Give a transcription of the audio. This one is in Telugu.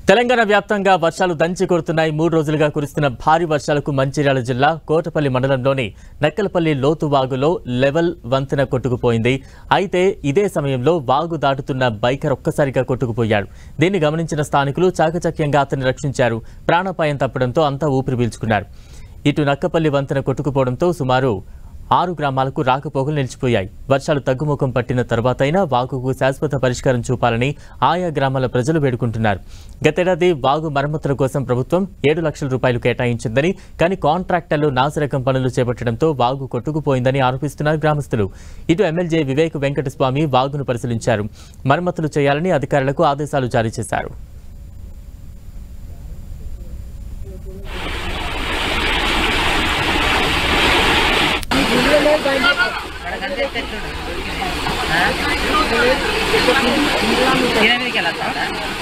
తెలంగాణ వ్యాప్తంగా వర్షాలు దంచి కొడుతున్నాయి మూడు రోజులుగా కురుస్తున్న భారీ వర్షాలకు మంచిర్యాల జిల్లా కోటపల్లి మండలంలోని నక్కలపల్లి లోతు వాగులో లెవెల్ వంతెన కొట్టుకుపోయింది అయితే ఇదే సమయంలో వాగు దాటుతున్న బైకర్ ఒక్కసారిగా కొట్టుకుపోయాడు దీన్ని గమనించిన స్థానికులు చాకచక్యంగా అతన్ని రక్షించారు ప్రాణాపాయం తప్పడంతో అంతా ఊపిరి పీల్చుకున్నారు ఇటు నక్కపల్లి వంతెన కొట్టుకుపోవడంతో సుమారు ఆరు గ్రామాలకు రాకపోకలు నిలిచిపోయాయి వర్షాలు తగ్గుముఖం పట్టిన తర్వాతైనా వాగుకు శాశ్వత పరిష్కారం చూపాలని ఆయా గ్రామాల ప్రజలు వేడుకుంటున్నారు గతేడాది వాగు మరమ్మతుల కోసం ప్రభుత్వం ఏడు లక్షల రూపాయలు కేటాయించిందని కానీ కాంట్రాక్టర్లు నాసిరకం పనులు చేపట్టడంతో వాగు కొట్టుకుపోయిందని ఆరోపిస్తున్నారు గ్రామస్తులు ఇటు ఎమ్మెల్యే వివేక్ వెంకటస్వామి వాగును పరిశీలించారు మరమ్మతులు చేయాలని అధికారులకు ఆదేశాలు జారీ చేశారు దీని మీదకి వెళ్ళొద్దా